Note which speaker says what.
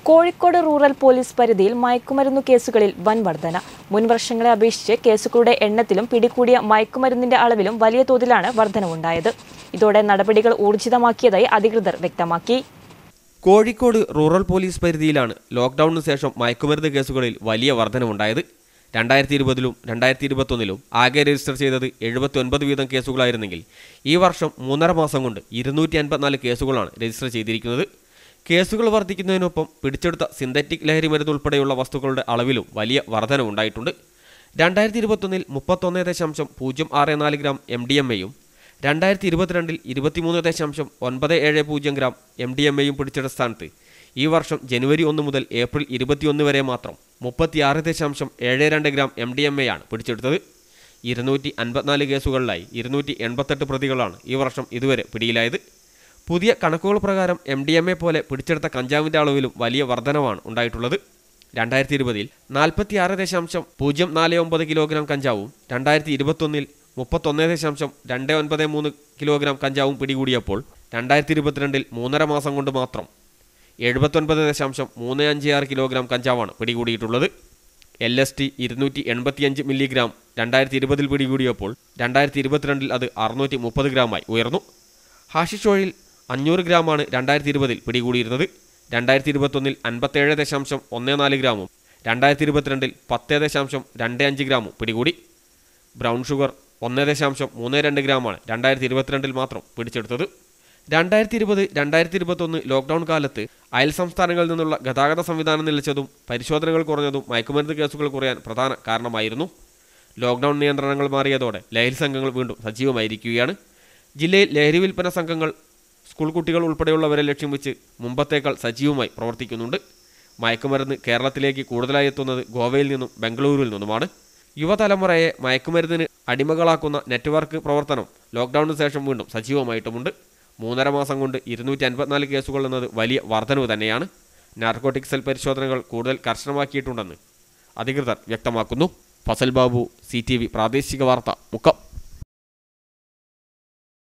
Speaker 1: Kozhikode rural police പരിധിയിൽ മയക്കുമരുന്നു കേസുകളിൽ വൻ വർധന മുൻ വർഷങ്ങളെ അപേക്ഷിച്ച് കേസുകളുടെ എണ്ണത്തിലും പിടികൂടിയ മയക്കുമരുന്നിന്റെ അളവിലും വലിയ തോതിലാണ് വർധനവുണ്ടായത് ഇതോടെ നടപടികൾ ഊർജിതമാക്കിയതായി അധികൃതർ വ്യക്തമാക്കി
Speaker 2: കോഴിക്കോട് റൂറൽ പോലീസ് പരിധിയിലാണ് ലോക്ക്ഡൌണിന് ശേഷം മയക്കുമരുന്ന് കേസുകളിൽ വലിയ വർധനവുണ്ടായത് രണ്ടായിരത്തി ഇരുപതിലും രണ്ടായിരത്തി ഇരുപത്തൊന്നിലും ആകെ രജിസ്റ്റർ ചെയ്തത് എഴുപത്തി ഒൻപത് വീതം കേസുകളായിരുന്നെങ്കിൽ ഈ വർഷം മൂന്നര മാസം കൊണ്ട് ഇരുന്നൂറ്റി അൻപത്തിനാല് കേസുകളാണ് രജിസ്റ്റർ ചെയ്തിരിക്കുന്നത് കേസുകൾ വർദ്ധിക്കുന്നതിനൊപ്പം പിടിച്ചെടുത്ത സിന്തറ്റിക് ലഹരി മരുന്ന് ഉൾപ്പെടെയുള്ള വസ്തുക്കളുടെ അളവിലും വലിയ വർധനവുണ്ടായിട്ടുണ്ട് രണ്ടായിരത്തി ഇരുപത്തൊന്നിൽ മുപ്പത്തൊന്ന് ദശാംശം പൂജ്യം ആറ് നാല് ഗ്രാം എം ഡി എം എയും രണ്ടായിരത്തി ഇരുപത്തിരണ്ടിൽ ഇരുപത്തിമൂന്ന് ദശാംശം ഒൻപത് ഏഴ് പൂജ്യം ഗ്രാം എം ഡി എം എയും പിടിച്ചെടുത്ത സ്ഥാനത്ത് ഈ വർഷം ജനുവരി ഒന്ന് മുതൽ ഏപ്രിൽ ഇരുപത്തിയൊന്ന് വരെ മാത്രം മുപ്പത്തിയാറ് ദശാംശം ഏഴ് രണ്ട് gram M D M A ആണ് പിടിച്ചെടുത്തത് ഇരുന്നൂറ്റി അൻപത്തിനാല് കേസുകളിലായി ഇരുന്നൂറ്റി എൺപത്തെട്ട് പ്രതികളാണ് ഈ വർഷം ഇതുവരെ പിടിയിലായത് പുതിയ കണക്കുകൾ പ്രകാരം എം ഡി എം എ പോലെ പിടിച്ചെടുത്ത കഞ്ചാവിൻ്റെ അളവിലും വലിയ വർധനവാണ് ഉണ്ടായിട്ടുള്ളത് രണ്ടായിരത്തി ഇരുപതിൽ നാൽപ്പത്തിയാറ് ദശാംശം പൂജ്യം നാല് ഒമ്പത് കിലോഗ്രാം കഞ്ചാവും രണ്ടായിരത്തി ഇരുപത്തൊന്നിൽ മുപ്പത്തൊന്ന് ദശാംശം രണ്ട് ഒൻപത് മൂന്ന് കിലോഗ്രാം കഞ്ചാവും പിടികൂടിയപ്പോൾ രണ്ടായിരത്തി ഇരുപത്തിരണ്ടിൽ മൂന്നര മാസം കൊണ്ട് മാത്രം എഴുപത്തൊൻപത് ദശാംശം മൂന്ന് അഞ്ച് ആറ് കിലോഗ്രാം കഞ്ചാവാണ് പിടികൂടിയിട്ടുള്ളത് എൽ എസ് ടി ഇരുന്നൂറ്റി എൺപത്തിയഞ്ച് മില്ലിഗ്രാം രണ്ടായിരത്തി ഇരുപതിൽ പിടികൂടിയപ്പോൾ രണ്ടായിരത്തി ഇരുപത്തിരണ്ടിൽ അത് അറുന്നൂറ്റി മുപ്പത് ഗ്രാമായി ഉയർന്നു ഹാഷിഷ് ഓയിൽ അഞ്ഞൂറ് ഗ്രാമാണ് രണ്ടായിരത്തി ഇരുപതിൽ പിടികൂടിയിരുന്നത് രണ്ടായിരത്തി ഇരുപത്തൊന്നിൽ അൻപത്തേഴ് ദശാംശം ഒന്ന് നാല് ഗ്രാമും രണ്ടായിരത്തി ഇരുപത്തിരണ്ടിൽ പത്ത് ദശാംശം രണ്ട് അഞ്ച് ഗ്രാമും പിടികൂടി ബ്രൗൺ ഷുഗർ ഒന്ന് ദശാംശം മൂന്ന് രണ്ട് ഗ്രാമാണ് രണ്ടായിരത്തി ഇരുപത്തിരണ്ടിൽ മാത്രം പിടിച്ചെടുത്തത് രണ്ടായിരത്തി ഇരുപത് രണ്ടായിരത്തി ഇരുപത്തൊന്ന് ലോക്ക്ഡൗൺ കാലത്ത് അയൽ സംസ്ഥാനങ്ങളിൽ നിന്നുള്ള ഗതാഗത സംവിധാനം നിലച്ചതും പരിശോധനകൾ കുറഞ്ഞതും മയക്കുമരുന്ന് കേസുകൾ കുറയാൻ പ്രധാന കാരണമായിരുന്നു ലോക്ക്ഡൗൺ നിയന്ത്രണങ്ങൾ മാറിയതോടെ ലഹരി സംഘങ്ങൾ വീണ്ടും സജീവമായിരിക്കുകയാണ് ജില്ലയിൽ ലഹരി വിൽപ്പന സംഘങ്ങൾ സ്കൂൾ കുട്ടികൾ ഉൾപ്പെടെയുള്ളവരെ ലക്ഷ്യം വെച്ച് മുമ്പത്തേക്കാൾ സജീവമായി പ്രവർത്തിക്കുന്നുണ്ട് മയക്കുമരുന്ന് കേരളത്തിലേക്ക് കൂടുതലായി എത്തുന്നത് ഗോവയിൽ നിന്നും ബംഗളൂരുവിൽ നിന്നുമാണ് യുവതലമുറയെ മയക്കുമരുന്നിന് അടിമകളാക്കുന്ന നെറ്റ്വർക്ക് പ്രവർത്തനം ലോക്ക്ഡൌണിന് ശേഷം വീണ്ടും സജീവമായിട്ടുമുണ്ട് മൂന്നര മാസം കൊണ്ട് ഇരുന്നൂറ്റി അൻപത്തിനാല് കേസുകൾ എന്നത് വലിയ വർധനവ് തന്നെയാണ് നാർക്കോട്ടിക് സെൽ പരിശോധനകൾ കൂടുതൽ കർശനമാക്കിയിട്ടുണ്ടെന്ന് അധികൃതർ വ്യക്തമാക്കുന്നു ഫസൽ ബാബു സി പ്രാദേശിക വാർത്ത മുക്കം